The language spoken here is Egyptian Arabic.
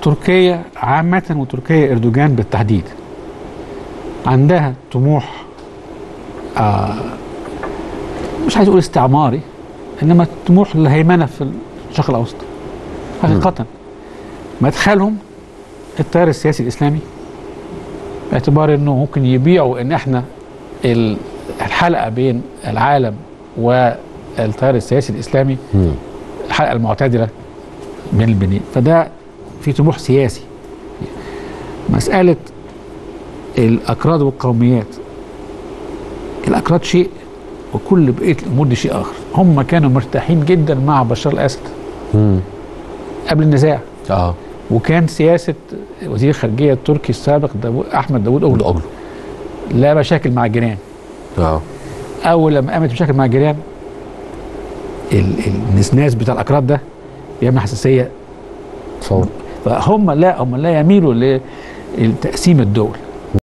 تركيا عامة وتركيا اردوغان بالتحديد عندها طموح آه مش عايز اقول استعماري انما طموح للهيمنه في الشرق الاوسط حقيقه مدخلهم التيار السياسي الاسلامي باعتبار انه ممكن يبيعوا ان احنا ال- الحلقه بين العالم والتيار السياسي الاسلامي مم. الحلقه المعتدله بين البنين فده في طموح سياسي مساله الاكراد والقوميات الاكراد شيء وكل بقيه الامور دي شيء اخر هم كانوا مرتاحين جدا مع بشار الاسد مم. قبل النزاع اه وكان سياسه وزير الخارجيه التركي السابق داوود احمد داوود اوغلو الاجل لا مشاكل مع الجيران اه اول لما قامت مشاكل مع الجيران ال- النسناس بتاع الاكراد ده يعمل حساسيه صور فهم لا هم لا يميلوا لتقسيم الدول